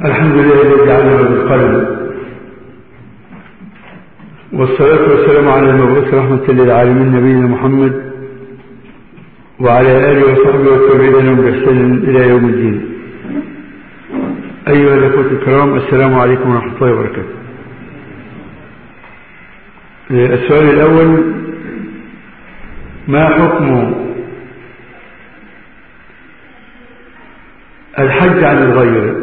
الحمد لله الذي علم بالقلم والصلاة والسلام على المبعوث رحمة للعالمين نبينا محمد وعلى آله وصحبه والتابعين لهم بإحسان إلى يوم الدين أيها الأخوة الكرام السلام عليكم ورحمة الله وبركاته السؤال الأول ما حكم الحج عن الغير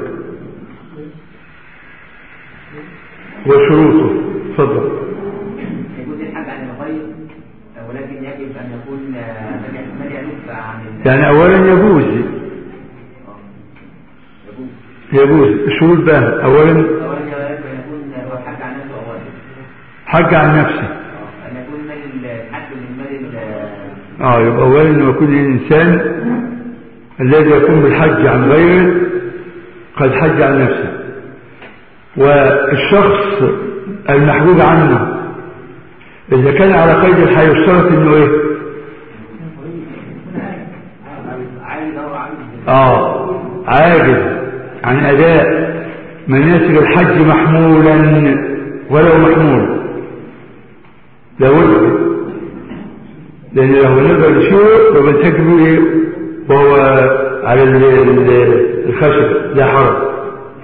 وشروطه تفضل يجوز الحج عن الغير ولكن يجب ان يكون من يلف عن ال- يعني أولا يجوز يجوز يجوز شروط بقى أولا اولا يجب ان يكون هو الحج عن نفسه اولا حج عن نفسه آه، ان يكون مال الحج من مال ال- اه يبقى اولا انه يكون الانسان الذي يقوم بالحج عن غيره قد حج عن نفسه والشخص المحجوج عنه اذا كان على قيد الحياة يشترط انه ايه عايز او عايز اه عاجز عن اداء مناسك الحج محمولا ولو محمول لابد لان لو نقدر نشيله يبقى الحج له ايه وهو على ال- ال- الخشب لا حرج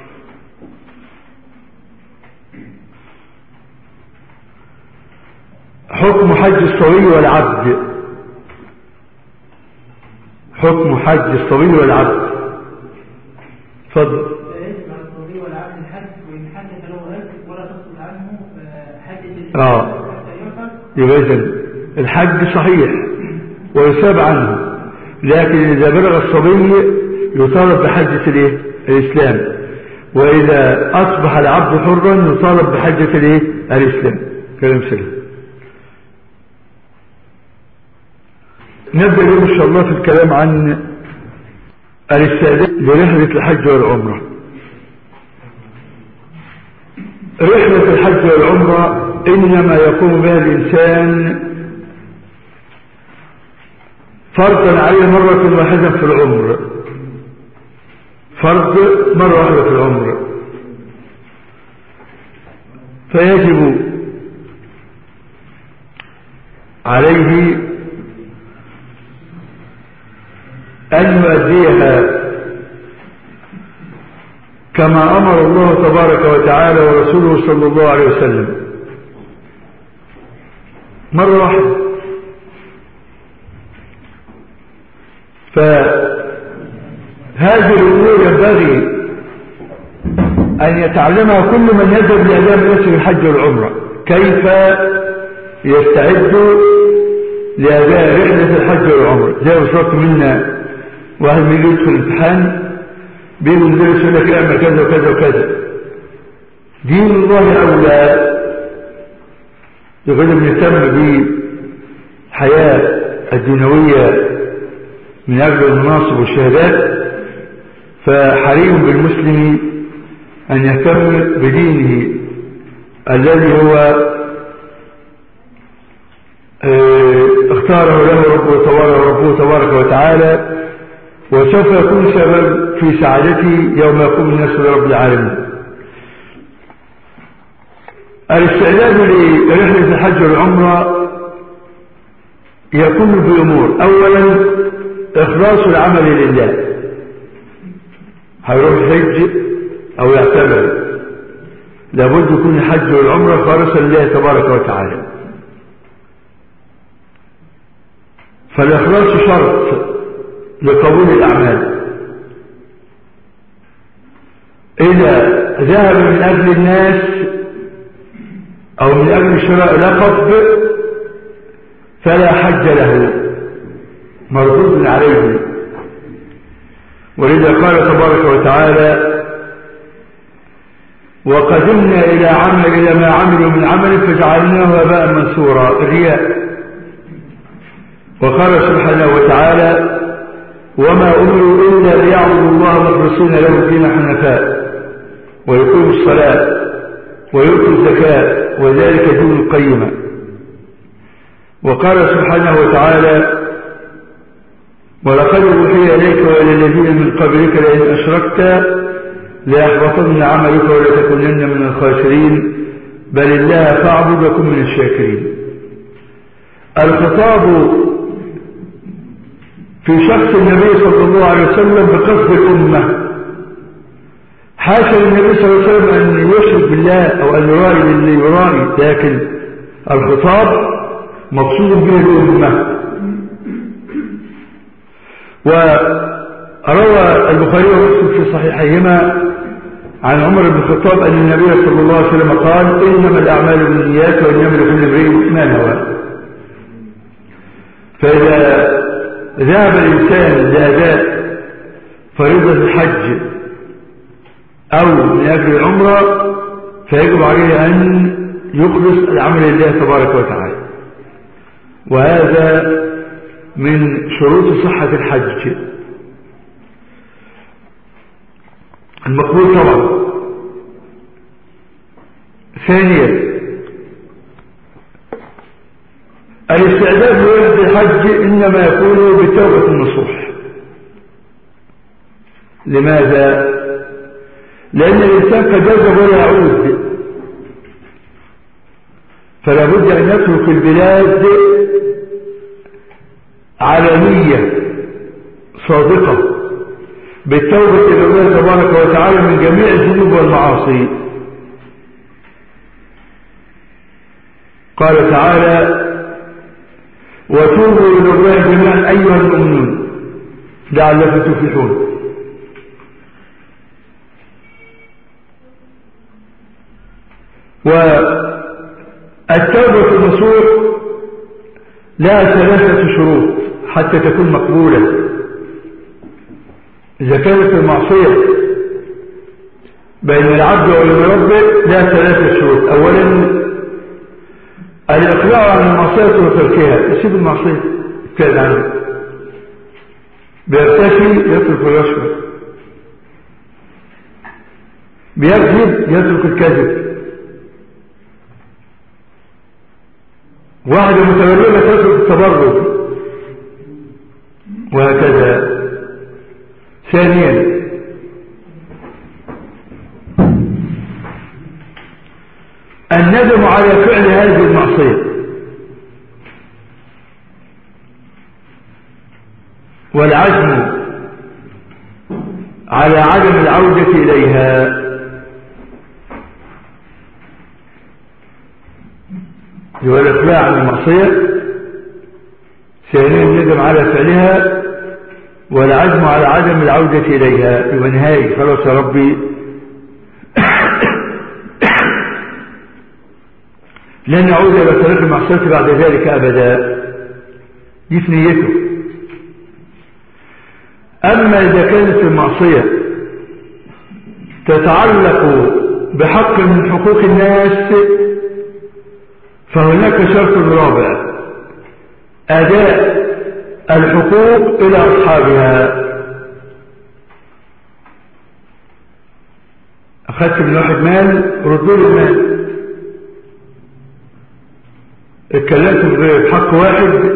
حكم حج الصبي والعبد حكم حج الصبي والعبد اتفضل يجب على الصبي والعبد الحج وإن حدث له غير ولا تسقط عنه فحج آه. حتى يرفع يبقى إذن الحج صحيح ويثاب عنه لكن إذا بلغ الصبي يطالب بحجة الإيه؟ الإسلام وإذا أصبح العبد حرا يطالب بحجة الإيه؟ الإسلام كلام سليم نبدأ اليوم إن شاء الله في الكلام عن الاستعداد لرحلة الحج والعمرة رحلة الحج والعمرة إنما يقوم بها الإنسان فرضا عليه مرة واحدة في العمر فرض مرة واحدة في العمر فيجب عليه أن يؤديها كما أمر الله تبارك وتعالى ورسوله صلى الله عليه وسلم مرة واحدة فهذه الأمور ينبغي أن يتعلمها كل من يذهب لأداء مناسك الحج والعمرة كيف يستعد لأداء رحلة الحج والعمرة زي بالظبط منا واحد من يجي يدخل الامتحان بيجي المدرس يقول لك اعمل كذا وكذا وكذا دين الله أولى يقول بنهتم بالحياة الدينوية من أجل المناصب والشهادات فحري بالمسلم أن يهتم بدينه الذي هو آه، اختاره له ربه تبارك, ربه تبارك وتعالى وسوف يكون سبب في سعادته يوم يقوم الناس لرب العالمين الاستعداد لرحلة الحج والعمرة يكون بأمور أولا إخلاص العمل لله هيروح الحج أو يعتمر لابد يكون الحج والعمرة خالصا لله تبارك وتعالى فالإخلاص شرط لقبول الأعمال إذا ذهب من أجل الناس أو من أجل شراء لقب فلا حج له مردود عليه ولذا قال تبارك وتعالى وقدمنا إلى عمل إلى ما عملوا من عمل فجعلناه هباء منثورا الرياء وقال سبحانه وتعالى وما أمروا إلا ليعبدوا الله مخلصين له الدين حنفاء ويقيموا الصلاة ويؤتوا الزكاة وذلك دين القيمة وقال سبحانه وتعالى ولقد أوحي إليك وإلى الذين من قبلك لئن أشركت لا يحبطن عملك ولا تكونن من الخاسرين بل الله فاعبد وكن من الشاكرين الخطاب في شخص النبي صلى الله عليه وسلم بقصد الأمة حاشا للنبي صلى الله عليه وسلم أن يشرك بالله أو أن يرائي للي يرائي لكن الخطاب مقصود به الأمة وروى البخاري ومسلم في صحيحيهما عن عمر بن الخطاب أن النبي صلى الله عليه وسلم قال إنما الأعمال بالنيات وإنما لكل امرئ ما نوى فإذا ذهب الإنسان لأداء فريضة الحج أو من أجل العمرة فيجب عليه أن يخلص العمل لله تبارك وتعالى وهذا من شروط صحة الحج المقبول طبعا ثانيا الاستعداد لوحدة الحج إنما يكون بتوبة النصوح لماذا؟ لأن الإنسان قد يذهب ولا يعود فلا بد أن يترك البلاد على نية صادقة بالتوبة إلى الله تبارك وتعالى من جميع الذنوب والمعاصي قال تعالى وتوبوا إلى الله جميعا أيها المؤمنون لعلكم تفلحون والتوبة النصوح لها ثلاثة شروط حتى تكون مقبولة إذا كانت المعصية بين العبد وبين ربه لها ثلاثة شروط أولا الإقلاع عن المعصية وتركها يسيب المعصية ابتعد عنها بيرتشي يترك الرشوة بيكذب يترك الكذب واحدة متبرجة تترك التبرج وهكذا ثانيا الندم على فعل هذه المعصية والعزم على عدم العودة إليها هو الإقلاع عن المعصية ثانيا الندم على فعلها والعزم على عدم العودة إليها يبقى نهائي خلاص يا ربي لن يعود إلى طريق المعصية بعد ذلك أبدا دي في نيته أما إذا كانت المعصية تتعلق بحق من حقوق الناس فهناك شرط رابع أداء الحقوق إلى أصحابها أخذت من واحد مال ردوا له المال اتكلمت بحق واحد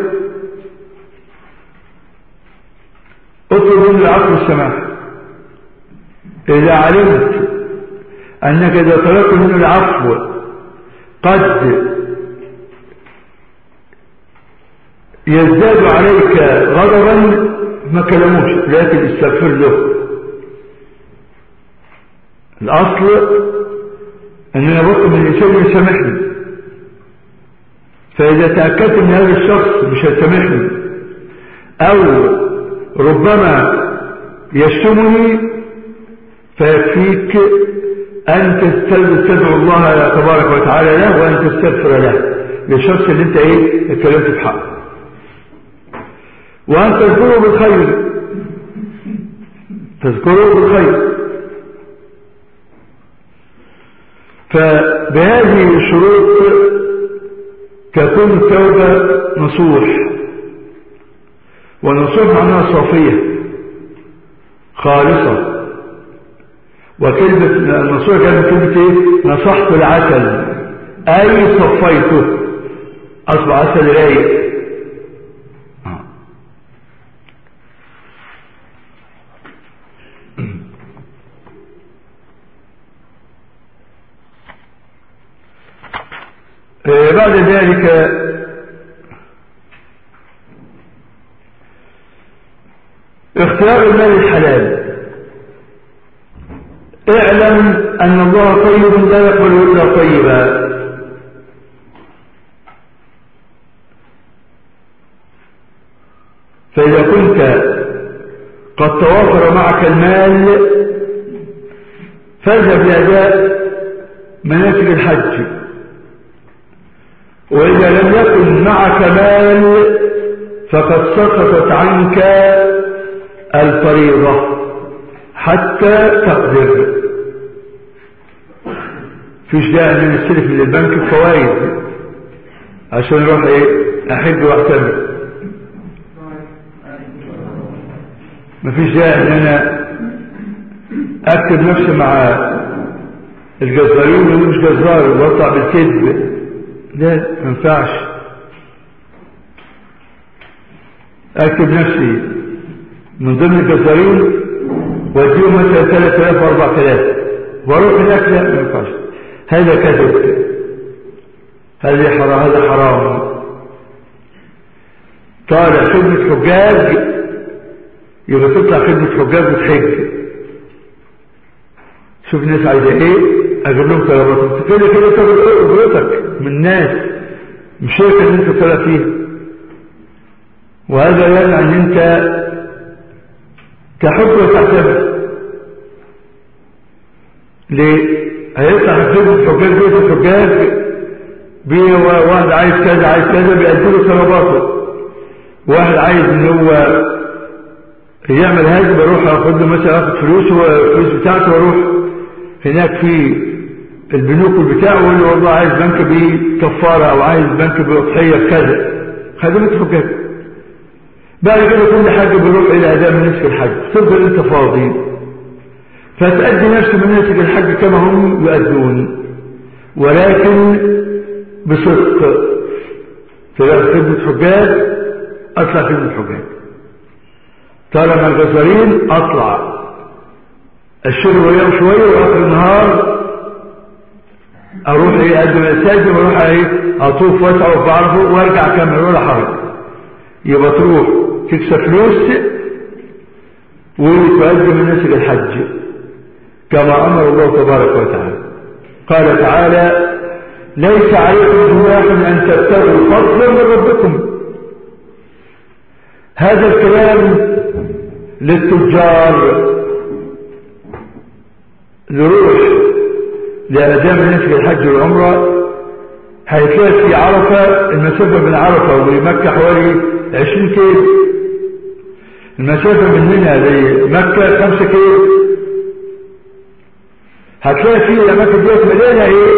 اطلب منه العفو والسماح إذا علمت أنك إذا طلبت منه العفو قد يزداد عليك غضبا ما كلموش لكن استغفر له الأصل أننا بطل من الإنسان يسامحني فإذا تأكدت أن هذا الشخص مش هيسامحني أو ربما يشتمني فيكفيك أن تستدعو الله تبارك وتعالى له وأن تستغفر له للشخص اللي انت ايه اتكلمت في حقه وأن تذكروا بالخير تذكروا بالخير فبهذه الشروط تكون التوبة نصوح والنصوح معناها صافية خالصة وكلمة النصوح كانت كلمة ايه نصحت العسل اي صفيته اصبح عسل رايق آه، بعد ذلك اختيار المال الحلال اعلم أن الله طيب لا يقبل إلا طيبا فإذا كنت قد توافر معك المال فاذهب لأداء مناسك الحج وإذا لم يكن معك مال فقد سقطت عنك الفريضة حتى تقدر فيش داعي ان نستلف من البنك فوائد عشان نروح ايه احج واعتمر مفيش داعي ان انا اكتب نفسي مع الجزارين ويقولوا مش جزار واطلع بالكذب لا ما ينفعش اكتب نفسي من ضمن الجزارين واديهم مثلا 3000 و 4000 واروح هناك لا ما ينفعش هذا كذب هذا حرام هذا حرام طالع خدمة حجاج يبقى تطلع خدمة حجاج وتحج شوف الناس عايزة ايه اجيب لهم طلباتهم انت كده كده تاخد اجرتك من الناس مش شركة اللي انت طالع فيها وهذا يعني ان انت تحج وتعتمد ليه هيطلع خدمة حجاج بيت الحجاج بيه واحد عايز كذا عايز كذا بيأديله طلباته واحد عايز ان هو يعمل هذا بروح اخد له مثلا اخد فلوسه الفلوس بتاعته واروح هناك في البنوك بتاعه ويقول له والله عايز بنك بكفاره او عايز بنك باضحيه بكذا خدمة حجاج بعد كده كل حاجه بيروح الى اداء مناسك الحج تفضل انت فاضي فتأدي نفس مناسك الحج كما هم يؤدون ولكن بصدق تلاقي خدمة حجاج اطلع خدمة حجاج طالما الجزارين اطلع الشغل ويوم شوية واخر النهار اروح ايه اقدم الاساجي واروح ايه اطوف واسعى وبعرفه وارجع اكمل ولا حرج يبقى تروح تكسب فلوس وتقدم مناسك الحج كما امر الله تبارك وتعالى قال تعالى ليس عليكم جناح ان تبتغوا فضلا من ربكم هذا الكلام للتجار نروح لأداء مناسك الحج والعمرة هيتلاقي في عرفة المسافة من عرفة ومكة حوالي 20 كيلو المسافة من هنا لمكة 5 كيلو هتلاقي في الأماكن ديت مليانة إيه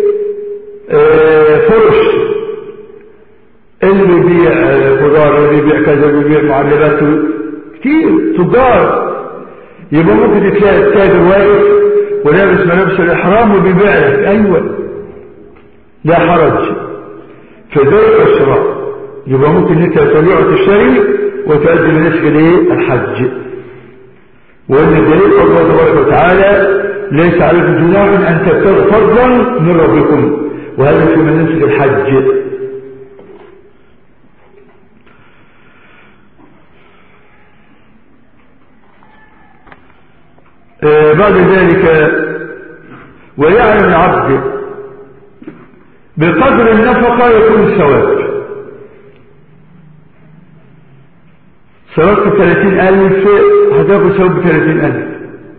آه فرش اللي بيبيع خضار اللي بيبيع كذا اللي بيبيع معلبات كتير تجار يبقى ممكن تلاقي التاجر واقف ولابس ملابس الإحرام وبيبيع لك أيوة لا حرج في ذلك الشراء يبقى ممكن انت تبيع وتشتري وتؤدي مناسك الايه الحج وان الدليل الله تبارك وتعالى ليس عليكم جناح ان تبتغوا فضلا من ربكم وهذا في مناسك الحج آه بعد ذلك ويعلم العبد بقدر النفقة يكون الثواب صرفت ثلاثين ألف هتاخد ثواب بثلاثين ألف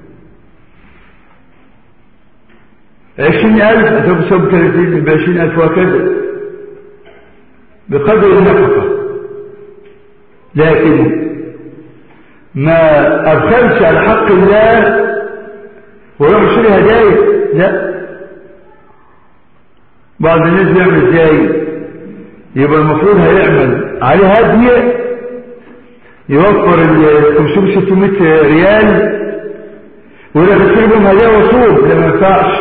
عشرين ألف هتاخد ثواب بثلاثين بعشرين ألف وهكذا بقدر النفقة لكن ما أبخلش على حق الله ويروح يشتري هدايا لا بعض الناس بيعمل ازاي يبقى المفروض هيعمل عليه هدية يوفر ال 500 600 ريال ويقول لك تشتري بهم هدايا وصول ده ما ينفعش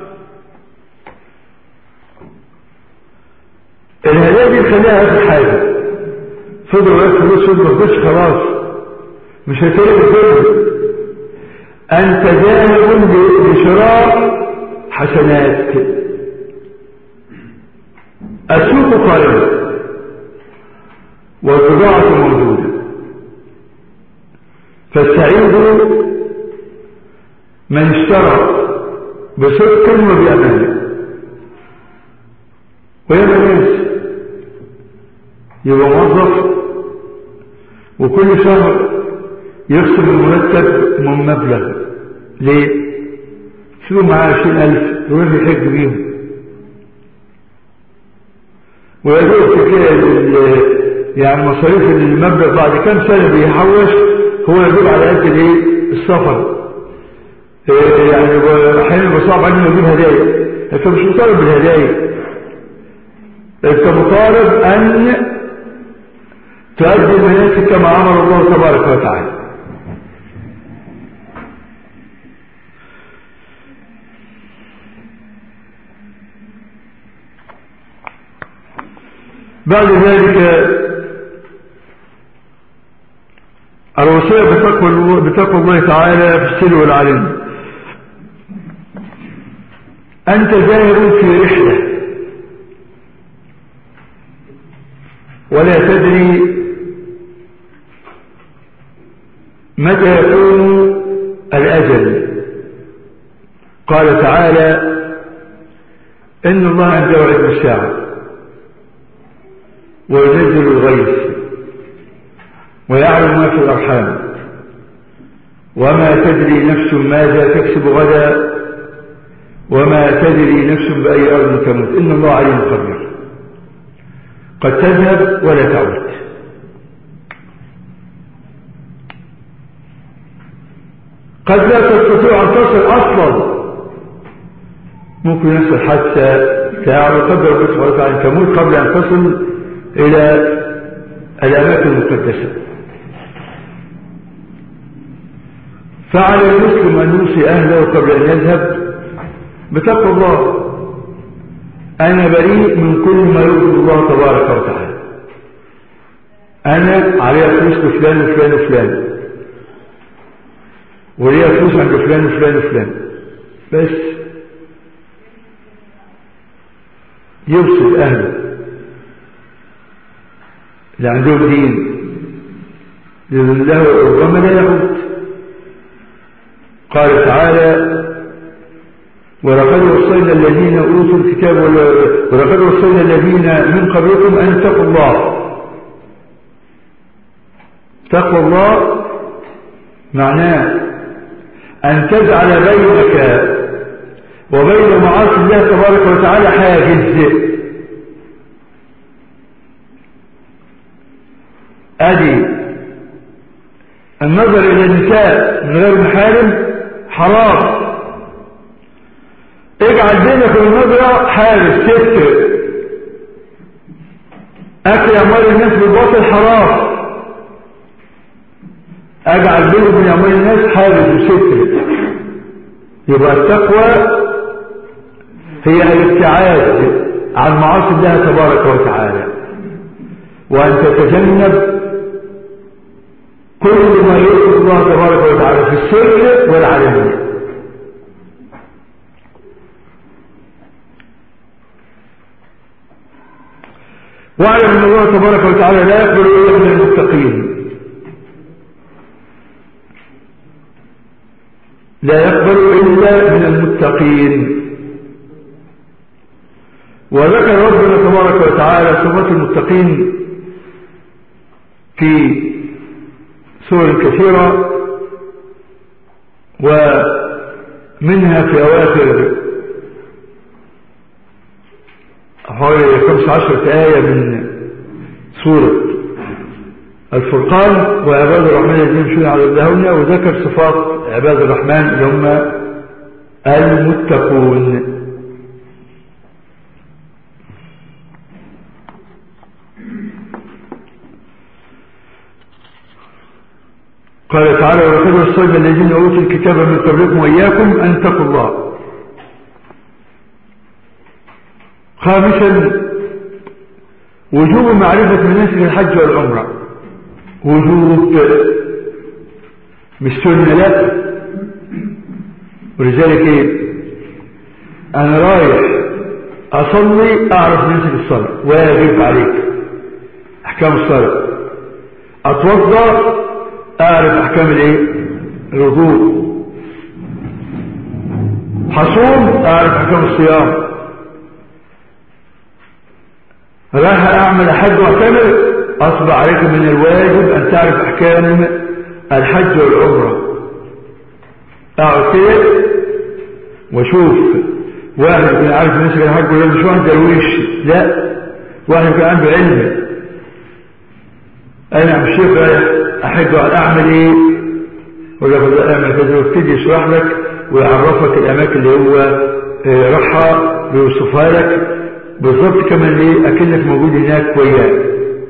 الهدايا دي نخليها اخر حاجه فضل وقت فلوس فضل ما فضلش خلاص مش هتلاقي الفضل انت ذاهب لشراء حسنات السوق قائمة والبضاعة موجودة فالسعيد من اشترى بصدق وبأمانة ويبقى ناس يبقى موظف وكل شهر يخصم المرتب من مبلغ ليه؟ شو معاه عشرين ألف يروح يحج بيهم ويدور في كده يعني مصاريف المبلغ بعد كم سنة بيحوش هو يدور على قد الايه السفر إيه يعني احيانا بصعب عليه يجيب هدايا انت مش مطالب بالهدايا انت مطالب ان تؤدي المناسك كما امر الله تبارك وتعالى بعد ذلك الوصية بتقوى, بتقوى الله تعالى في السر والعلم أنت ذاهب في رحلة ولا تدري متى يكون الأجل قال تعالى إن الله عنده علم الساعة وينزل الغيث ويعلم ما في الأرحام وما تدري نفس ماذا تكسب غدا وما تدري نفس بأي أرض تموت إن الله عليم خبير قد تذهب ولا تعود قد لا تستطيع أن تصل أصلا ممكن يحصل حتى تعالى قدر الله سبحانه وتعالى أن تموت قبل أن تصل إلى الأماكن المقدسة فعلى المسلم أن يوصي أهله قبل أن يذهب بتقوى الله أنا بريء من كل ما يرضي الله تبارك وتعالى أنا عليها فلوس لفلان وفلان وفلان وليها فلوس عند فلان وفلان وفلان بس يوصي أهله اللي عندهم دين لله ربما لا يعود قال تعالى ولقد وصينا الذين اوتوا الكتاب ولقد وصينا الذين من قبلكم ان اتقوا الله تقوى الله معناه ان تجعل بينك وبين معاصي الله تبارك وتعالى حاجز ادي النظر الى النساء من غير محارم حرام اجعل بينك والنظرة حارس ستر اكل اموال الناس بالباطل حرام اجعل بينك وبين اموال الناس حارس وستر يبقى التقوى هي الابتعاد عن معاصي الله تبارك وتعالى وان تتجنب كل ما يرضي الله تبارك وتعالى في السر والعلانية واعلم ان الله تبارك وتعالى لا يقبل الا من المتقين لا يقبل الا من المتقين وذكر ربنا تبارك وتعالى صفات المتقين في سور كثيرة ومنها في أواخر حوالي خمس عشرة آية من سورة الفرقان وعباد الرحمن الذين يمشون على الدهون وذكر صفات عباد الرحمن اللي هم المتقون قال تعالى ولقد وصينا الذين اوتوا الكتاب من قبلكم واياكم ان اتقوا الله خامسا وجوب معرفة مناسك الحج والعمرة وجوب مش سنة لا ولذلك ايه انا رايح أصلي أعرف منسك الصلاة واجب عليك أحكام الصلاة أتوضأ أعرف أحكام الإيه الوضوء حصوم أعرف أحكام الصيام راح أعمل حج واعتمر أصبح عليك من الواجب أن تعرف أحكام الحج والعمرة أقعد كده وأشوف واحد يكون عارف الناس اللي الحج ولا مش واحد درويش لا واحد يكون عنده علم أنا مش شيخ أحج أعمل إيه ولا بدأ أعمل كذا وابتدي يشرح لك ويعرفك الأماكن اللي هو راحها بيوصفها لك بالضبط كما ايه أكنك موجود هناك وياه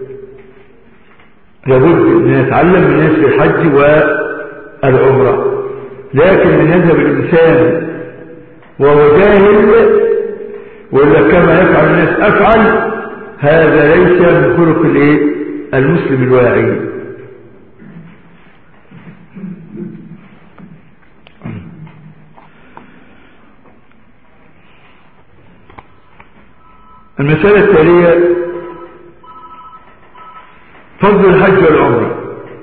لابد أن نتعلم من الناس في الحج والعمرة لكن من يذهب الإنسان وهو جاهل ولا كما يفعل الناس أفعل هذا ليس من خلق الايه المسلم الواعي المسألة التالية فضل الحج والعمرة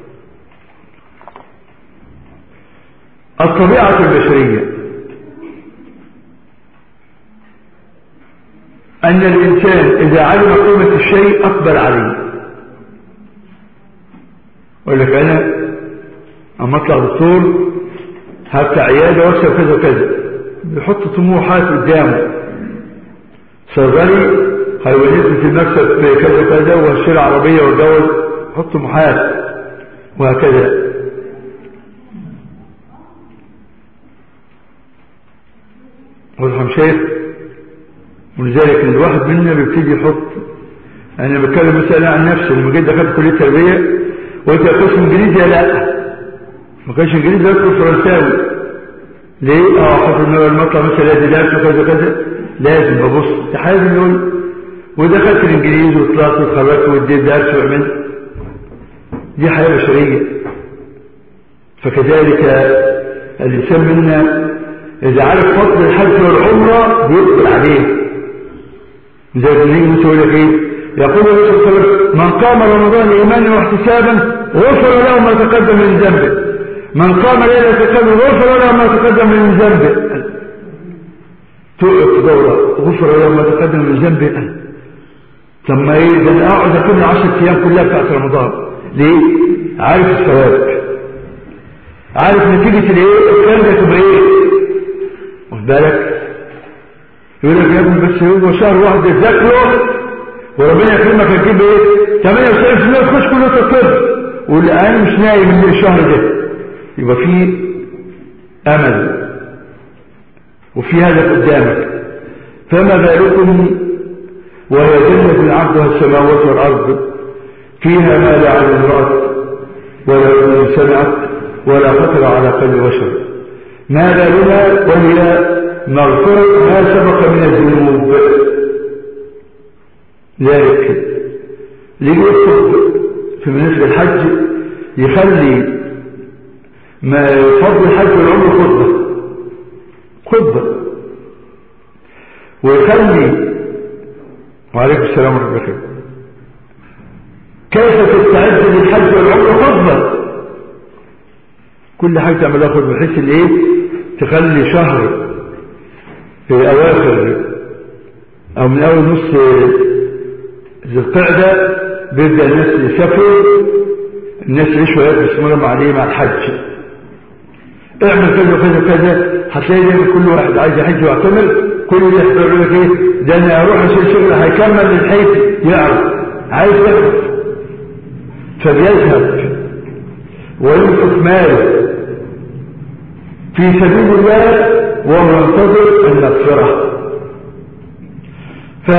الطبيعة البشرية أن الإنسان إذا علم قيمة الشيء أقبل عليه أقول لك أنا أما أطلع دكتور هفتح عيادة وأكسب كذا وكذا بيحط طموحات قدامه صيدلي هيولدني في المكسب كذا وكذا وهشتري عربية واتجوز حط طموحات وهكذا والحم شايف ولذلك الواحد منا بيبتدي يحط انا بتكلم مثلا عن نفسي لما جيت دخلت كليه تربيه وانت قسم انجليزي لا ما كانش انجليزي ادخل فرنساوي ليه اه حط ان المطلع مثلا دي درس وكذا كذا لازم ببص تحازم يقول ودخلت الانجليزي وطلعت واتخرجت واديت درس وعملت دي حياه بشريه فكذلك الانسان منا اذا عرف فضل الحج والعمره بيقبل عليه زي ما نيجي نقول لك ايه يقول النبي صلى الله عليه وسلم من قام رمضان ايمانا واحتسابا غفر له ما تقدم من ذنبه من قام ليله القدر غفر له ما تقدم من ذنبه تقف دورة غفر له ما تقدم من ذنبه طب ما ايه ده انا اقعد اكون 10 ايام كلها بتاعت رمضان ليه؟ عارف الثواب عارف نتيجة الايه؟ الكلام ده تبقى ايه؟ واخد بالك؟ يقول لك يا ابني بس هو شهر واحد تذاكره وربنا يكرمك هتجيب ايه 98% تخش كليه الطب والان مش نايم من الشهر ده يبقى في امل وفي هدف قدامك فما بالكم وهي جنة عرضها السماوات والأرض فيها ما لا عين رأت ولا أذن سمعت ولا خطر على قلب بشر ما بالنا وهي مغفرة ما سبق من الذنوب ذلك ليه يكتب في بالنسبة الحج يخلي ما فضل الحج والعمر خطبة خطبة ويخلي وعليكم السلام ورحمة الله كيف تستعد للحج والعمر خطبة كل حاجة تعملها خطبة بحيث الايه تخلي شهر في اواخر او من اول نص ذي القعدة بيبدأ الناس يسافروا الناس يعيشوا وياك بسم عليه مع الحج اعمل كذا وكذا وكذا هتلاقي دايما كل واحد عايز يحج ويعتمر كل اللي يحضر يقول لك ايه ده انا اروح اشيل شغل هيكمل للحيث يعرف عايز يعرف فبيذهب وينفق ماله في سبيل الله وهو ينتظر المغفرة ف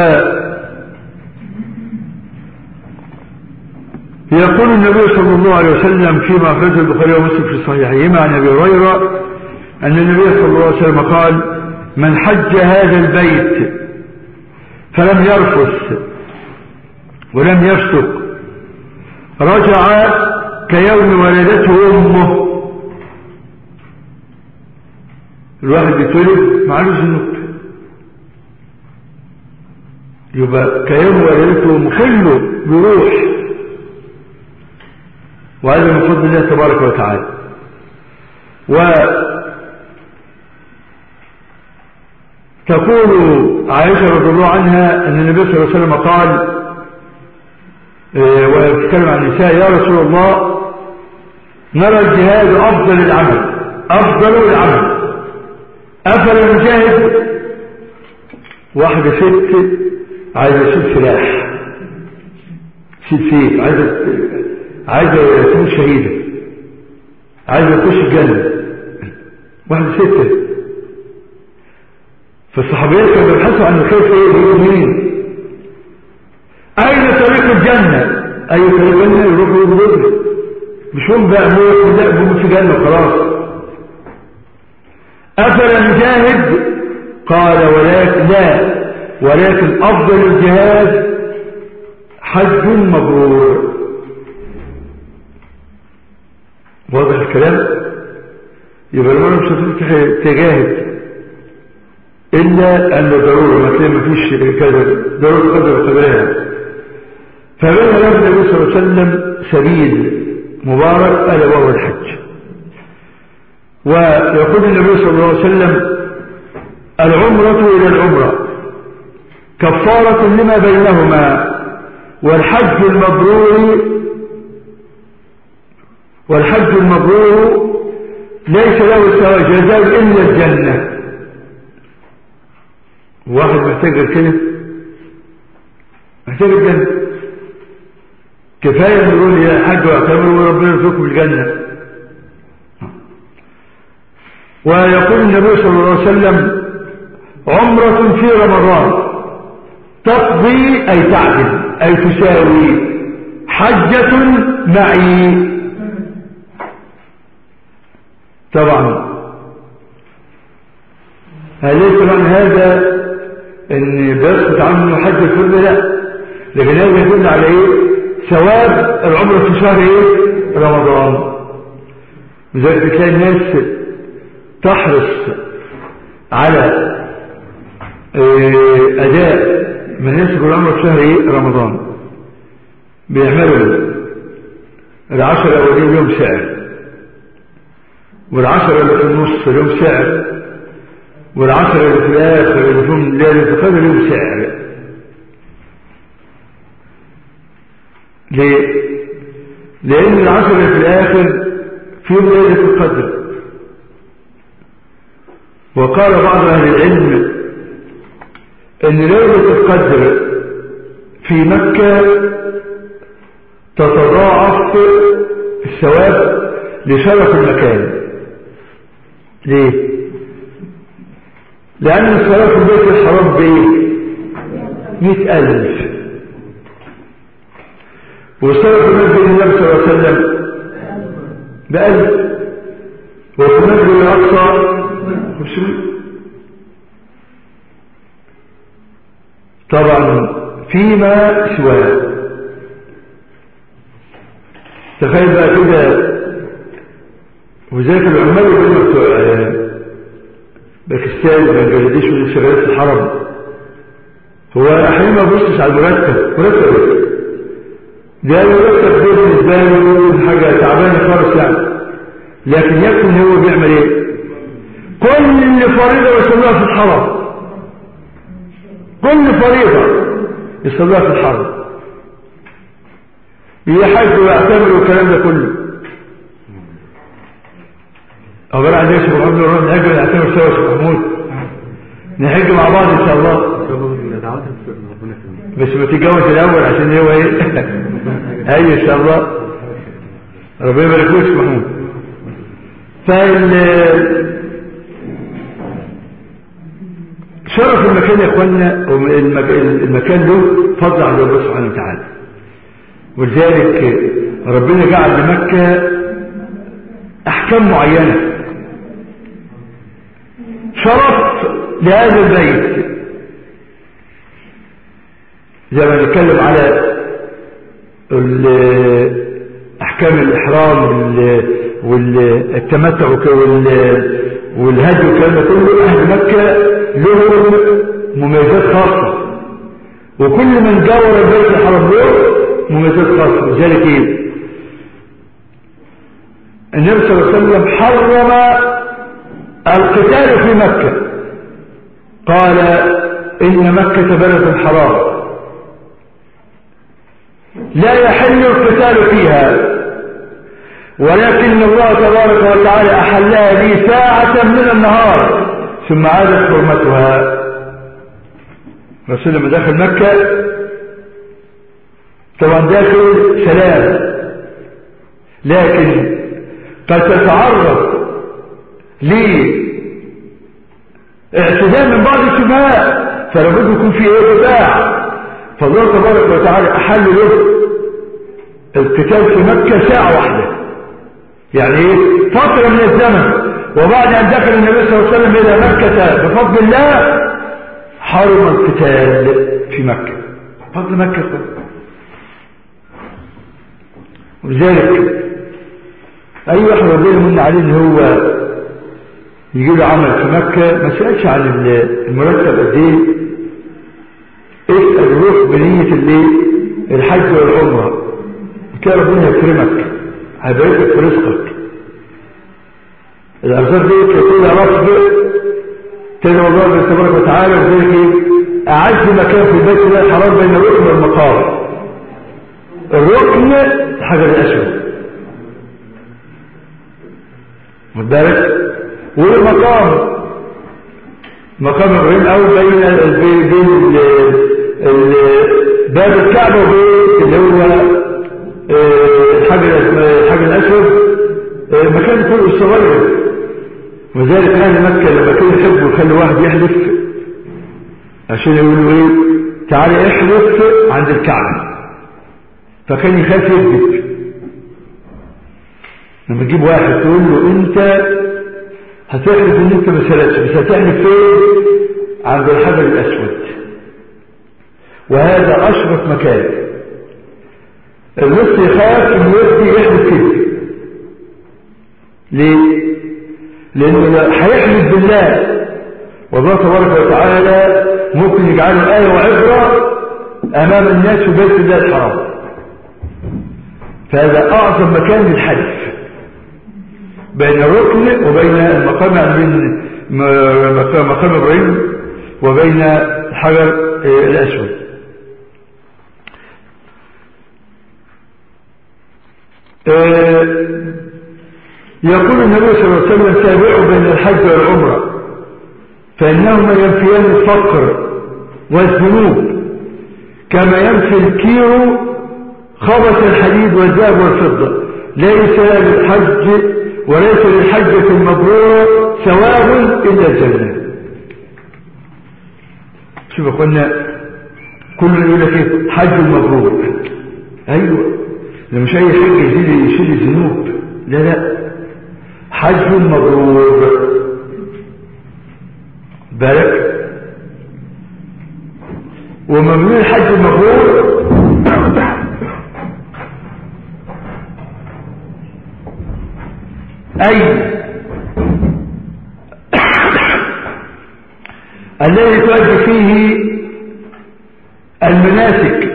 يقول النبي صلى الله عليه وسلم فيما أخرجه البخاري ومسلم في صحيحهما عن أبي هريرة أن النبي صلى الله عليه وسلم قال من حج هذا البيت فلم يرفث ولم يفسق رجع كيوم ولدته أمه الواحد بيتولد معلوش ذنوب يبقى كيوم وليلته مخله بروح وهذا من فضل الله تبارك وتعالى وتقول عائشة رضي الله عنها أن النبي صلى الله عليه وسلم قال إيه، ويتكلم عن النساء يا رسول الله نرى الجهاد أفضل العمل أفضل العمل أفلا نجاهد واحدة ست عايزة تشيل سلاح تشيل سيف عايزة عايزة تكون شهيدة عايزة تخش الجنة واحدة ستة فالصحابيات كانوا بيبحثوا عن الخير في ايه مين اين طريق الجنة اي طريق الجنة يروحوا يبدو مش هم بقى موت لا بموت في جنة خلاص افلا نجاهد قال ولكن لا ولكن افضل الجهاد حج مبرور واضح الكلام يبقى المرة مش هتفتح تجاهد إلا أن ضرورة ما تلاقي ما فيش كذا ضرورة قدر قدرها فبين له النبي صلى الله عليه وسلم سبيل مبارك ألا وهو الحج ويقول النبي صلى الله عليه وسلم العمرة إلى العمرة كفارة لما بينهما والحج المبرور والحج المبرور ليس له جزاء إلا الجنة واحد محتاج غير كده محتاج الجنة كفاية نقول يا حاج واعتبروا وربنا يرزقكم الجنة ويقول النبي صلى الله عليه وسلم عمرة في رمضان تقضي أي تعدل أي تساوي حجة معي طبعا ليس معنى هذا ان بس تعمل حج الفرد لا لكن هذا يدل على ايه ثواب العمر في شهر ايه رمضان لذلك تلاقي الناس تحرص على إيه اداء مناسك العمر في شهر ايه رمضان بيعملوا العشر الاولين يوم سعر والعشر اللي في النص يوم سعر والعشر اللي في الآخر اللي فيهم ليلة القدر لهم سعر ليه؟ لأن العشر اللي في الآخر فيهم ليلة القدر وقال بعض أهل العلم أن ليلة القدر في مكة تتضاعف الثواب لشرف المكان ليه؟ لأن الصلاة في البيت الحرام بإيه؟ مئة ألف والصلاة في مسجد النبي صلى الله عليه وسلم بألف وفي مسجد الأقصى خمسمائة طبعا فيما سواه تخيل بقى كده وذاك العمال اللي بتوع باكستان وبنجلاديش واللي شغالين في الحرم هو احيانا ما بيبصش على المرتب مرتب ده المرتب ده بالنسبه له حاجه تعبانه خالص يعني لكن يكفي ان هو بيعمل ايه كل فريضه يصليها في الحرم كل فريضه يصليها في الحرم يحج ويعتمر والكلام ده كله أو بقى عندي شيخ محمد نروح نحج ونعتمر سوا شيخ محمود نحج مع بعض إن شاء الله بس ما تتجوز الأول عشان هو إيه أي إن شاء الله ربنا يبارك فيك شيخ محمود فال شرف المكان يا اخوانا المكان له فضل عند الله سبحانه وتعالى ولذلك ربنا جعل لمكة احكام معينة شرف لهذا البيت زي ما نتكلم على احكام الاحرام والتمتع والهدي والكلام ده كله اهل مكة لهم مميزات خاصة كل من جاور البيت الحرام له مميزات خاصة لذلك ايه النبي صلى الله عليه وسلم حرم القتال في مكة قال إن مكة بلد حرام لا يحل القتال فيها ولكن الله تبارك وتعالى أحلها لي ساعة من النهار ثم عادت حرمتها رسول لما دخل مكة طبعا داخل سلام لكن قد تتعرض لاعتداء من بعض الشبهات فلابد يكون في ايه دفاع فالله تبارك وتعالى احل له القتال في مكة ساعة واحدة يعني ايه فترة من الزمن وبعد ان دخل النبي صلى الله عليه وسلم الى مكة بفضل الله حرم القتال في مكة فضل مكة ولذلك اي واحد ربنا من عليه ان هو يجي له عمل في مكة ما سألش عن المرتب قد ايه اسأل روح بنية الايه الحج والعمرة كده ربنا يكرمك هيبارك في رزقك الأرزاق دي تقول يا رب تدعو الله تبارك وتعالى وذلك ايه أعز مكان في البيت الله الحرام بين الركن والمقام الركن الحجر الأسود خد بالك والمقام مقام ابراهيم او بين بين بين باب الكعبه وبين اللي هو الحجر الحجر الاسود مكان كله الصغير وذلك اهل مكه لما كانوا يحبوا يخلوا واحد يحلف عشان يقولوا ايه تعالى احلف عند الكعبه فكان يخاف يكذب لما تجيب واحد تقول له انت هتحلف ان انت ما سرقتش بس هتحلف فين عند الحجر الاسود وهذا اشرف مكان النص يخاف انه يبدي يحلف كده ليه لانه هيحلف بالله والله تبارك وتعالى ممكن يجعله آية وعبرة أمام الناس في بيت الله الحرام فهذا أعظم مكان للحلف بين الركن وبين المقام بين مقام ابراهيم وبين الحجر الاسود يقول النبي صلى الله عليه وسلم تابعوا بين الحج والعمره فانهما ينفيان الفقر والذنوب كما ينفي الكير خبث الحديد والذهب والفضه ليس للحج وليس للحجة المبرورة ثواب إلا الجنة شوف أخوانا كل يقول لك ايه حج المبرور أيوة ده مش أي حاجة يزيد يشيل الذنوب لا لا حج مبرور بالك وممنوع الحج المبرور أي الذي تؤدي فيه المناسك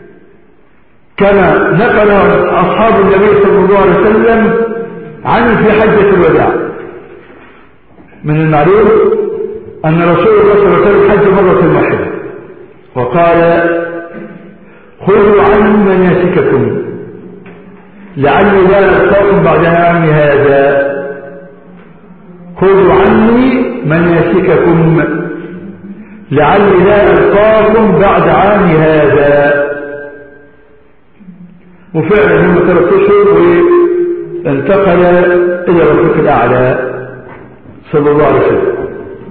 كما نقل أصحاب النبي صلى الله عليه وسلم عنه في حجة الوداع من المعلوم أن رسول الله صلى الله عليه وسلم حج مرة واحدة وقال خذوا عني مناسككم لعلي لا ألقاكم بعد عام هذا خذوا عني مناسككم لعلي لا ألقاكم بعد عام هذا وفعلا هم ثلاث أشهر وانتقل إلى الرفيق الأعلى صلى الله عليه وسلم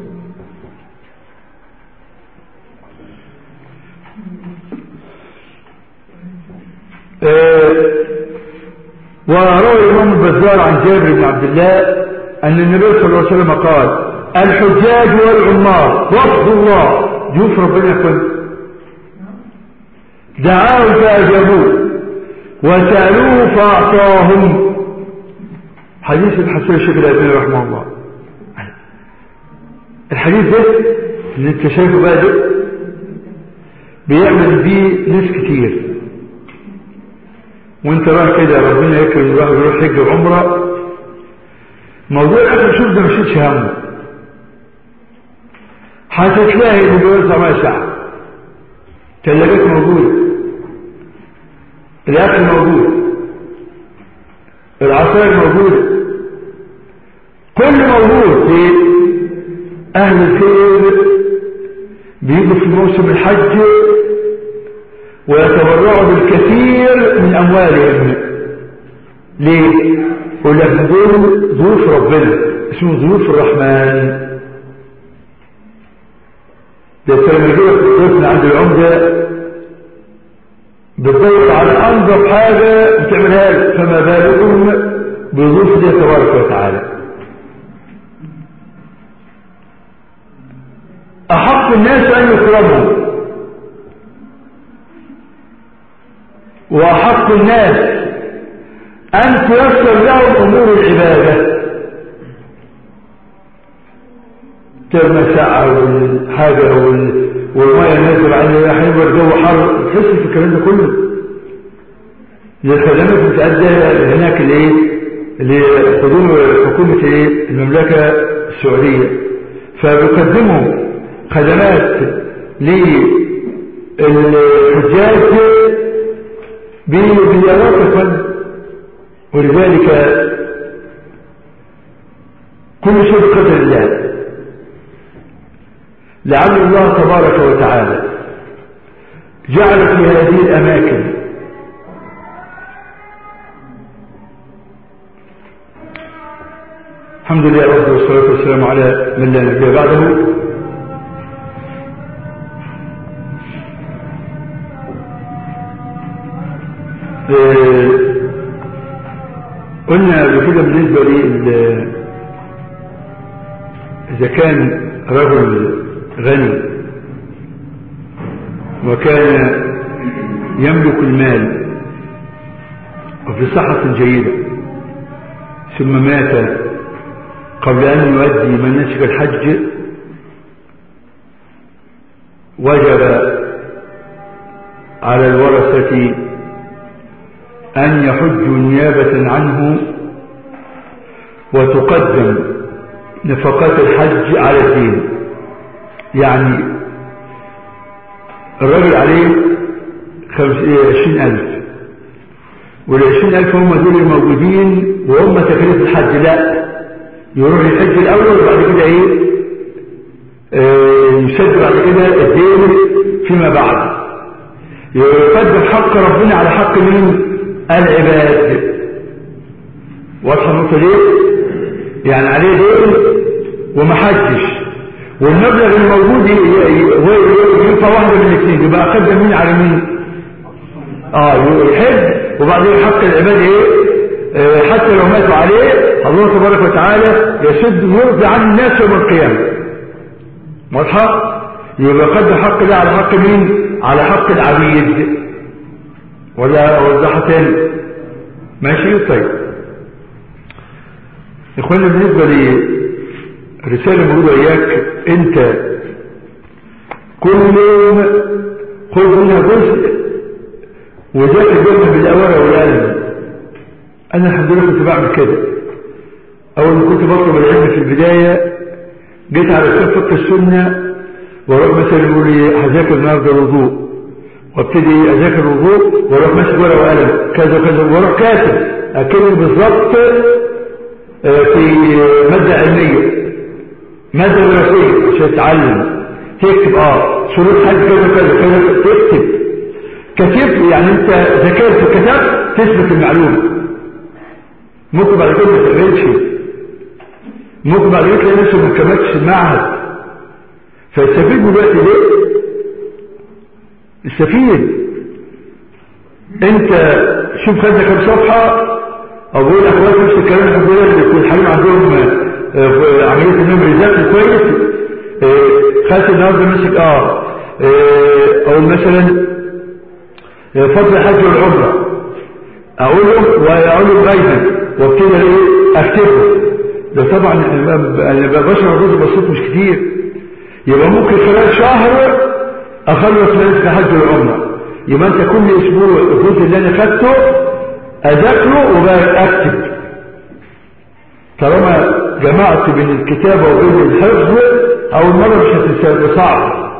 آه وروى الإمام البزار عن جابر بن عبد الله أن النبي صلى الله عليه وسلم قال الحجاج والعمار وفد الله ضيوف ربنا يكون دعاه فأجابوه وسألوه فأعطاهم حديث الحسن الشيخ الأبني رحمه الله الحديث ده اللي انت شايفه بقى ده بيعمل بيه ناس كتير وانت رايح كده ربنا يكرم الواحد يروح حج وعمره موضوع الاكل شوف ده مشيتش همه هتتلاقي اللي بيوزع ما ساعة تلاجات موجودة الاكل موجود العصائر موجودة كل موجود في اهل الخير بيجوا في موسم الحج ويتبرعوا بالكثير من أموالهم ليه؟ يقول لك دول ضيوف ربنا اسمه ضيوف الرحمن ده الترمذية ضيفنا عند العمدة بتدور على أنظف حاجة وتعملها له فما بالكم بضيوف الله تبارك وتعالى أحق الناس أن يكرموا وأحق الناس أن تيسر لهم أمور العبادة ترمى ساعة والحاجة وال- والمية نازل عليها حين الجو حر تحس في الكلام ده كله للخدمات بتأدى هناك الايه لحضور حكومة ايه المملكة السعودية فبيقدموا خدمات للحجاج بمليارات الفن ولذلك كل شيء بقدر الله لعل الله تبارك وتعالى جعل في هذه الأماكن الحمد لله وحده والصلاة والسلام على من لا نبي بعده آه، قلنا قبل كده بالنسبة لي ال- إذا كان رجل غني وكان يملك المال وفي صحة جيدة ثم مات قبل أن يؤدي مناسك الحج وجب على الورثة أن يحجوا نيابة عنه وتقدم نفقات الحج على الدين يعني الراجل عليه خمس إيه عشرين ألف والعشرين ألف هم دول الموجودين وهم تكليف الحج لا يروح الحج الأول وبعد كده إيه آه، يسد بعد كده الدين فيما بعد يقدم حق ربنا على حق مين العباد واضحه النقطه دي يعني عليه دين وما حجش والمبلغ الموجود ي- ي- هو ينفع واحده من الاثنين يبقى قدم مين على مين اه يحج وبعدين حق العباد ايه آه، حتى لو ماتوا عليه الله تبارك وتعالى يسد يرضي عن الناس يوم القيامه واضحه يبقى قدم حق ده على حق مين على حق العبيد ولا اوضحها تاني ماشي طيب اخوانا بالنسبه لرساله موجوده اياك انت كل يوم خذ منها جزء وذاكر جزء بالأورة والقلم أنا الحمد لله كنت بعمل كده أول ما كنت بطلب العلم في البداية جيت على كتاب فقه السنة واروح مثلا يقول لي هذاكر النهارده الوضوء وابتدي اذاكر الوضوء واروح ماسك ورقه وقلم كذا كذا واروح كاتب اكتب بالظبط آه، في ماده علميه ماده دراسيه عشان تتعلم تكتب اه شروط حاجه كذا كذا كذا تكتب كتبت يعني انت ذاكرت وكتبت تثبت المعلومه ممكن بعد كده ما تعملش ممكن بعد كده تلاقي نفسك ما كملتش المعهد فاستفيد من الوقت ده استفيد انت شوف خدنا كم صفحة او بقول اخوات نفس الكلام الحمد لله اللي يكون الحريم عندهم آه، عملية انهم يذاكروا كويس آه، خدت النهارده ماسك اه آه، او مثلا آه، فضل الحج والعمرة اقول له واقول له غيبا وابتدي ايه اكتبه ده طبعا انا بشرح جزء بسيط مش كتير يبقى ممكن خلال شهر اخلص مناسك حج العمره يبقى انت كل اسبوع الجزء اللي انا خدته اذاكره وبقى اكتب طالما جمعت بين الكتابه وبين الحفظ اول مره مش هتسال صعب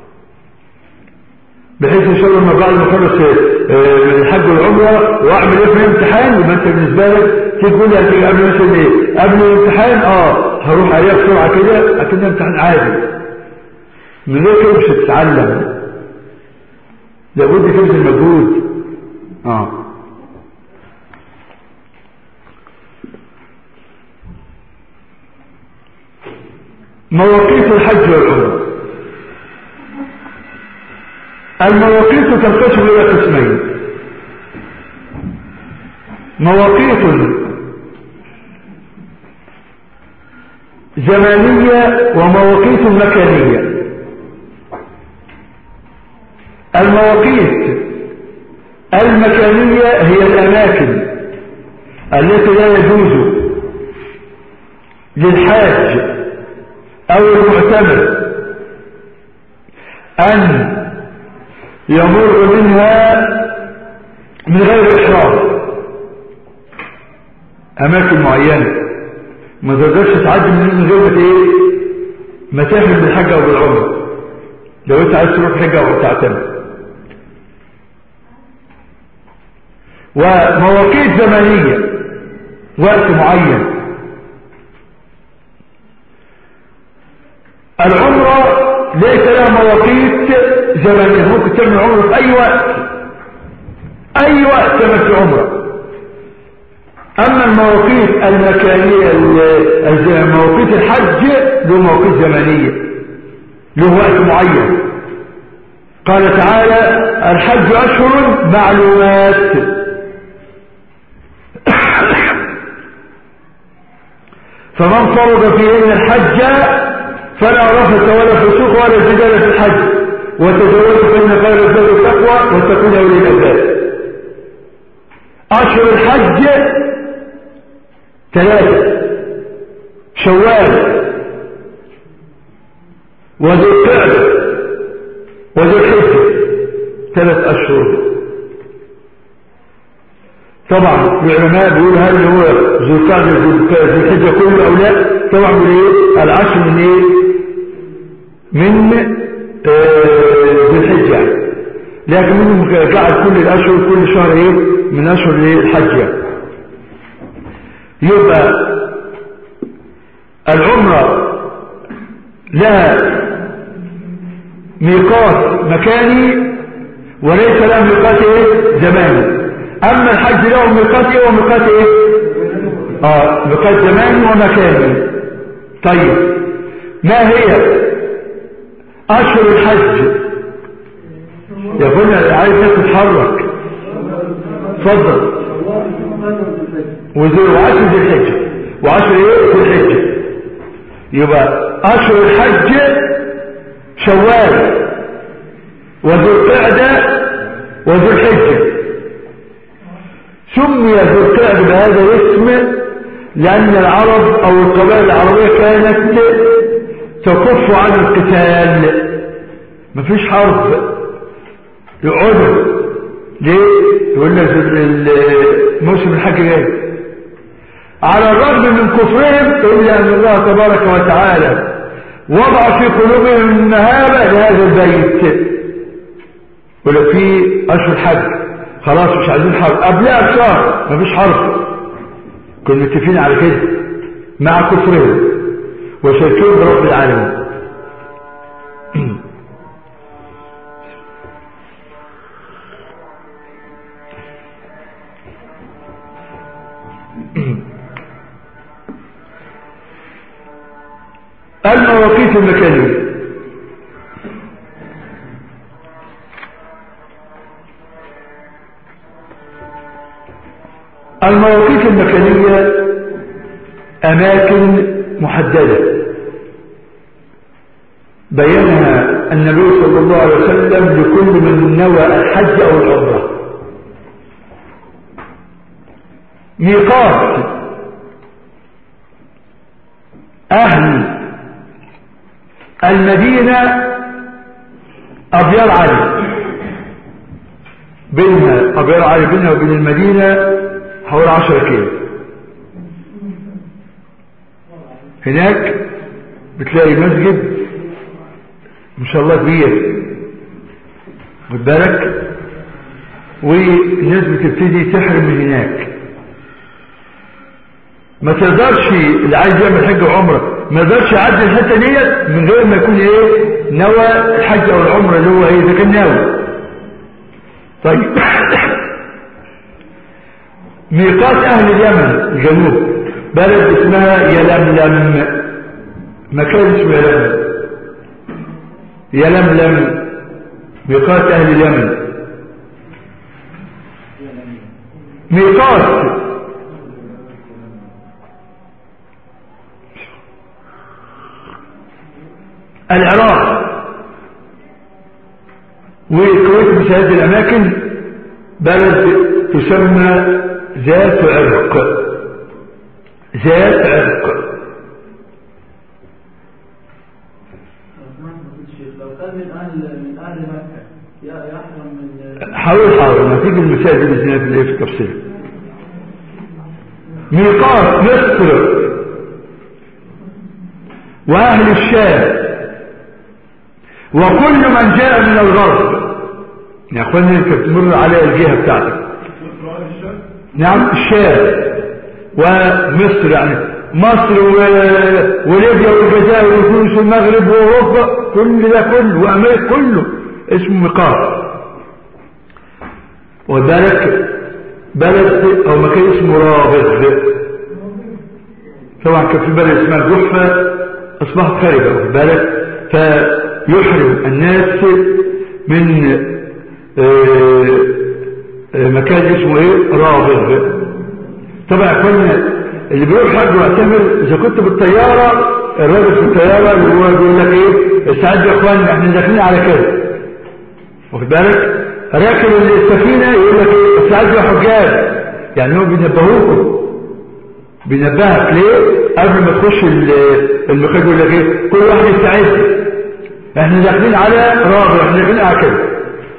بحيث ان شاء الله لما بعد ما اخلص آه، الحج والعمره واعمل ايه في الامتحان يبقى انت بالنسبه لك تيجي تقول لي هتيجي قبل مثلا ايه قبل الامتحان اه هروح عليها بسرعه كده اكنها امتحان عادي من غير كده مش هتتعلم لابد تبذل مجهود اه مواقيت الحج والعمره المواقيت تنقسم الى قسمين مواقيت زمانية ومواقيت مكانية المواقيت المكانية هي الأماكن التي لا يجوز للحاج أو المعتمر أن يمر منها من غير إحرام أماكن معينة ما تقدرش تعدي من غير ما ايه ما تحمل بالحجة أو بالعمرة لو أنت عايز تروح حجة أو تعتمر ومواقيت زمنية وقت معين العمرة ليس لها مواقيت زمنية ممكن تعمل عمره في أي وقت أي وقت تعمل في عمره أما المواقيت المكانية مواقيت الحج له مواقيت زمنية له وقت معين قال تعالى الحج أشهر معلومات فمن فرض فيهن الحج فلا رفث ولا فسوق ولا جدال في الحج وتزودوا فإن خير الزاد التقوى واتقون أولي الألباب أشهر الحج ثلاثة شوال وذو القعدة وذو الحجة ثلاث أشهر طبعا العلماء بيقولوا هل هو ذو القعدة ذو الحجة كله أو لا طبعا من ايه العشر من ايه من ذي الحجة يعني لكن منهم جعل كل الأشهر كل شهر ايه من أشهر الحج يعني يبقى العمرة لها ميقات مكاني وليس لها ميقات ايه زماني اما الحج له ميقات ايه وميقات ايه اه ميقات زماني ومكاني طيب ما هي اشهر الحج يا بني عايز تتحرك اتفضل وذو وعشر ذي الحجة وعشر ايه ذي الحجة يبقى اشهر الحج شوال وذو القعدة وذو الحجة سمي ذو القعدة بهذا الاسم لأن العرب أو القبائل العربية كانت تكف عن القتال مفيش حرب يقعدوا ليه؟ يقول لك موسم الحج جاي على الرغم من كفرهم إلا أن الله تبارك وتعالى وضع في قلوبهم المهابة لهذا البيت يقول في أشهر حج خلاص مش عايزين حرب قبلها بشهر مفيش حرب كنا متفقين على كده مع كفرهم وشركهم برب العالمين المواقيت المكانية المواقيت المكانية أماكن محددة بينها النبي صلى الله عليه وسلم لكل من نوى الحج أو العمرة ميقات أهل المدينة ابيار علي بينها ابيار علي بينها وبين المدينة حوالي 10 كيلو هناك بتلاقي مسجد ما شاء الله كبير خد بالك والناس بتبتدي تحرم من هناك ما تقدرش اللي عايز يعمل حج وعمره ما يقدرش يعدي الحته ديت من غير ما يكون ايه نوى الحج او العمره اللي هو ايه اذا كان ناوي طيب ميقات اهل اليمن الجنوب بلد اسمها يلملم مكان اسمه يلملم يلملم ميقات اهل اليمن ميقات العراق والكويت مثل هذه الأماكن بلد تسمى ذات عرق ذات عرق لو كان من اهل من اهل مكه ي- يحرم من حاول حاول ما تيجي المسائل دي بإذن الله في الإيه في التفصيل ميقات مصر وأهل الشام وكل من جاء من الغرب يا أخواني أنت بتمر على الجهة بتاعتك نعم الشام ومصر يعني مصر و- وليبيا والجزائر وتونس والمغرب واوروبا كل ده كله وامريكا كله اسمه ميقات وذلك بلد او مكان اسمه رابغ طبعا كان في بلد اسمها جحفة اصبحت خاربة واخد بالك فيحرم الناس من آه، آه، مكان اسمه ايه رابغ طبعا كنا اللي بيروح حج ويعتمر اذا كنت بالطياره الراجل في الطياره اللي هو بيقول لك ايه استعد يا اخوانا احنا داخلين على كده واخد بالك راكب السفينه يقول لك ايه استعد يا حجاج يعني هم بينبهوكم بينبهك ليه قبل ما تخش ال- المكان يقول لك ايه كل واحد يستعد احنا داخلين على رابع احنا داخلين على كده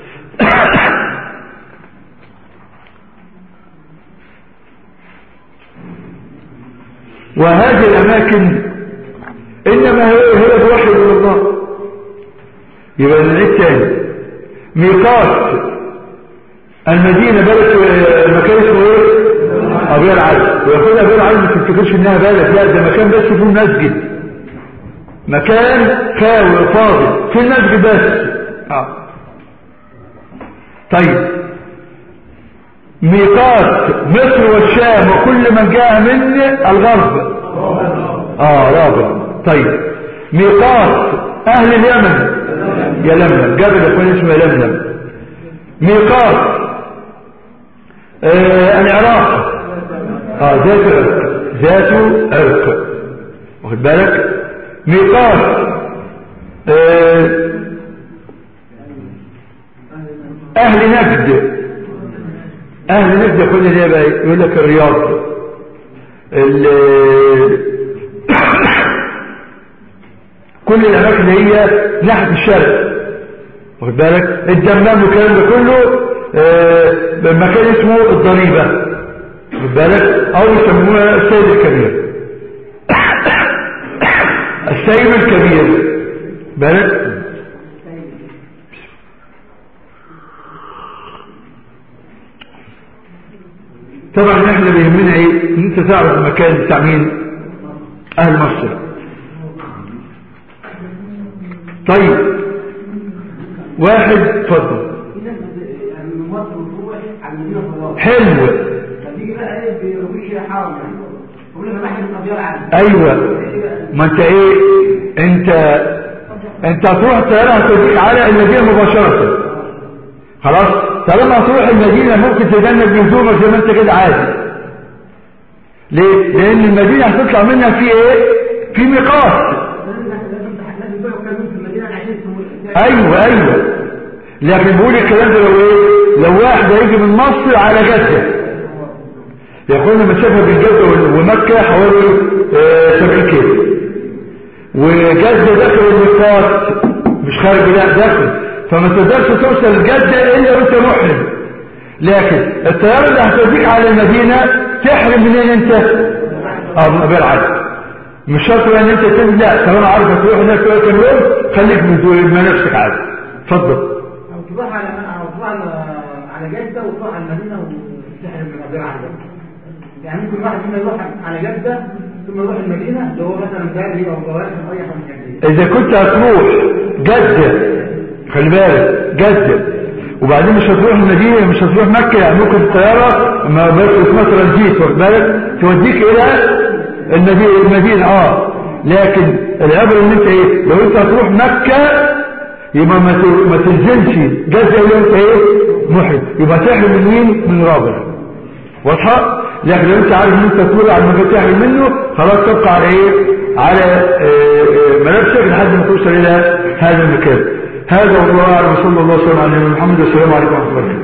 وهذه الأماكن إنما هي هي بوحي من الله يبقى نعيد تاني ميقات المدينة بلد المكان اسمه ايه؟ أبيار العلم ويقول أبيار العلم ما تفتكرش إنها بلد لا ده مكان بس فيه مسجد مكان خاوي فاضي في المسجد بس آه. طيب ميقات مصر والشام وكل من جاء من الغرب اه رابع طيب ميقات اهل اليمن يلملم جبل يكون اسمه يلملم ميقات آه العراق اه ذات عرق ذات عرق واخد بالك ميقات آه اهل نجد اهل نجد يقول لي بقى يقول لك الرياض ال- كل الاماكن اللي هي ناحيه الشرق واخد بالك الدمام والكلام ده كله آه، مكان اسمه الضريبه واخد بالك او يسموها السيد الكبير السيد الكبير بالك طبعا احنا بيهمنا ايه ان انت تعرف المكان بتاع مين اهل مصر طيب واحد اتفضل في ناس بت- يعني من مصر بتروح على المدينه خلاص حلو فتيجي بقى ايه بيرويش حرم يعني يقول لك انا رايح من ابيار عادي ايوه ما انت ايه انت انت هتروح الطياره هتوديك على المدينه مباشره خلاص طالما هتروح المدينه ممكن تجنب لزومك زي ما انت كده عادي ليه لان المدينه هتطلع منها في ايه في ميقات لازم بقى كانوا في المدينه عايزين ايوه ايوه لكن بقول الكلام ده لو ايه لو واحد هيجي من مصر على جده يقول المسافه بين جده ومكه حوالي آه، 70 كيلو وجده داخل الميقات مش خارج لا داخل فما تقدرش توصل جدة الا وانت محرم لكن الطيارة اللي هتوديك على المدينة تحرم منين انت اه بالعدل مش شرط ان انت تنزل لا طالما عارف تروح هناك كل كام يوم خليك من دول ما نفسك عادي اتفضل أو تروح على أو تروح على على جدة وتروح على المدينة وتحرم من غير عدة يعني ممكن واحد فينا يروح على جدة ثم يروح المدينة اللي هو مثلا جاري أو جواري أو أي حاجة من كده اذا كنت هتروح جدة خلي بالك جدة وبعدين مش هتروح المدينة مش هتروح مكة يعني ممكن الطيارة ما بس اسمها ترانزيت واخد بالك توديك الى المدينة المدينة اه لكن العبرة ان انت ايه لو انت هتروح مكة يبقى ما ت- ما تنزلش جزء اللي انت ايه محرم يبقى تحرم من مين من رابع واضحة لكن لو انت عارف ان انت تقول على المكان تحرم منه خلاص تبقى على ايه على آه، آه، ملابسك لحد ما توصل الى هذا المكان هذا والله اعلم وصلى الله وسلم على نبينا محمد والسلام عليكم ورحمه الله وبركاته